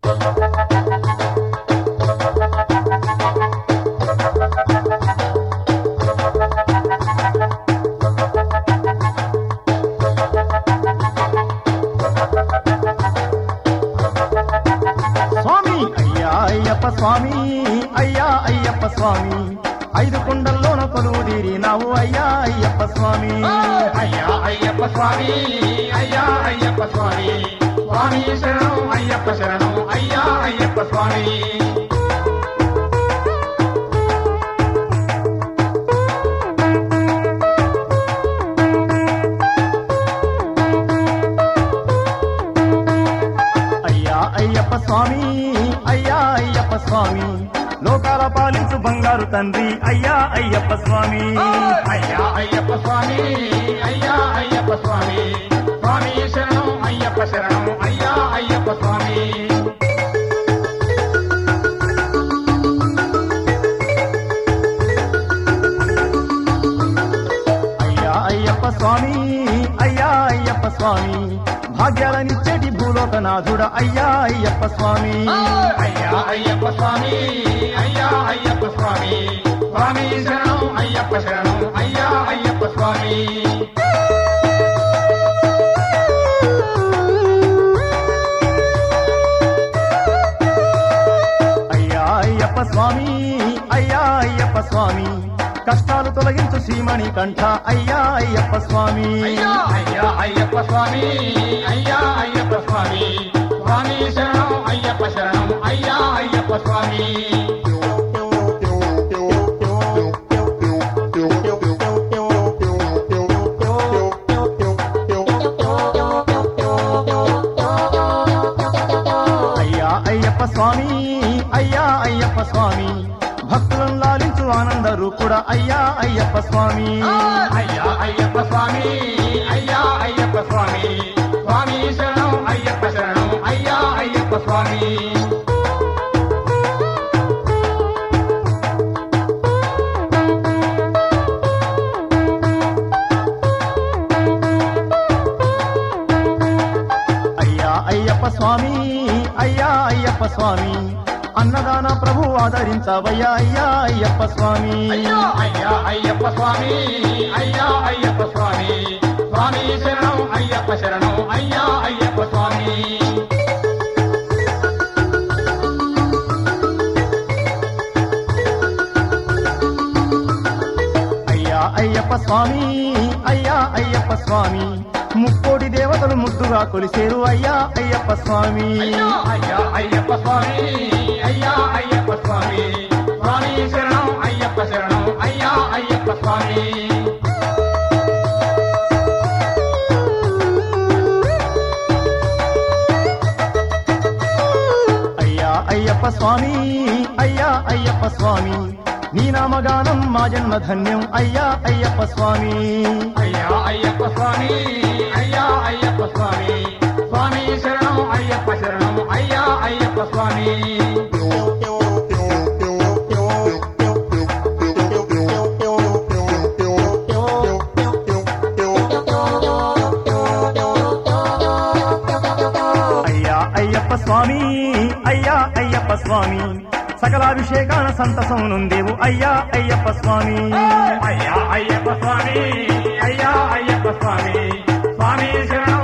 స్వామి అయ్యా అయ్యప్ప స్వామి అయ్యా అయ్యప్ప స్వామి ఐదు కొండల్లోన కొలువు తీరినావు అయ్యా అయ్యప్ప స్వామి అయ్యా అయ్యప్ప స్వామి అయ్యా అయ్యప్ప స్వామి స్వామి శరణం అయ్యప్ప శరణం అయ్యా అయ్యప్ప స్వామి అయ్యా అయ్యప్ప స్వామి అయ్యా అయ్యప్ప స్వామి లోకాల పాలించు బంగారు తండ్రి అయ్యా అయ్యప్ప స్వామి అయ్యా అయ్యప్ప స్వామి అయ్యా అయ్యప్ప స్వామి స్వామి శరణం అయ్యప్ప శరణం అయ్యా అయ్యప్ప స్వామి అయ్యా అయ్యప్ప స్వామి అయ్యా అయ్యప్ప స్వామి భాగ్యాలనిచ్చేటి భూలోకనాథుడ అయ్యా అయ్యప్ప స్వామి అయ్యా అయ్యప్ప స్వామి అయ్యా అయ్యప్ప స్వామి స్వామి శరణం అయ్యప్ప శరణం అయ్యా అయ్యప్ప స్వామి అయ్యా అయ్యప్ప స్వామి అయ్యా అయ్యప్ప స్వామి కష్టాలు తొలగించు శ్రీమణి కంఠ అయ్యా అయ్యప్ప స్వామి అయ్యా అయ్యా అయ్యప్ప స్వామి అయ్యా అయ్యప్ప స్వామి స్వామి శరణం అయ్యప్ప శరణం అయ్యా అయ్యప్ప స్వామి అయ్యా అయ్యప్ప స్వామి అయ్యా అయ్యప్ప స్వామి భక్తులను లాలించు ఆనంద రూపుడా అయ్యా అయ్యప్ప స్వామి అయ్యా అయ్యప్ప స్వామి అయ్యా అయ్యప్ప స్వామి స్వామి శరణం అయ్యప్ప శరణం అయ్యా అయ్యప్ప స్వామి అయ్యా అయ్యప్ప స్వామి అయ్యా అయ్యప్ప స్వామి అన్నదాన ప్రభు ఆదరించవయ్యా అయ్యా అయ్యప్ప స్వామి అయ్యా అయ్యా అయ్యప్ప స్వామి అయ్యా అయ్యప్ప స్వామి స్వామి శరణం అయ్యప్ప శరణం అయ్యా అయ్యప్ప స్వామి అయ్యా అయ్యప్ప స్వామి అయ్యా అయ్యప్ప స్వామి ముక్కోటి దేవతలు ముద్దుగా కొలిసేరు అయ్యా అయ్యప్ప స్వామి అయ్యా అయ్యా అయ్యప్ప స్వామి అయ్యా అయ్యప్ప స్వామి స్వామి శరణం అయ్యప్ప శరణం అయ్యా అయ్యప్ప స్వామి అయ్యా అయ్యప్ప స్వామి అయ్యా అయ్యప్ప స్వామి నీ నామగానం మా జన్మ ధన్యం అయ్యా అయ్యప్ప స్వామి అయ్యా అయ్యప్ప స్వామి అయ్యా అయ్యప్ప స్వామి స్వామి శరణం అయ్యప్ప శరణం అయ్యా అయ్యప్ప స్వామి అయ్యా అయ్యప్ప స్వామి అయ్యా అయ్యప్ప స్వామి సకలాభిషేకాన సంతసం నుందేవు అయ్యా అయ్యప్ప స్వామి అయ్యా అయ్యప్ప స్వామి అయ్యా అయ్యప్ప స్వామి స్వామి శరణం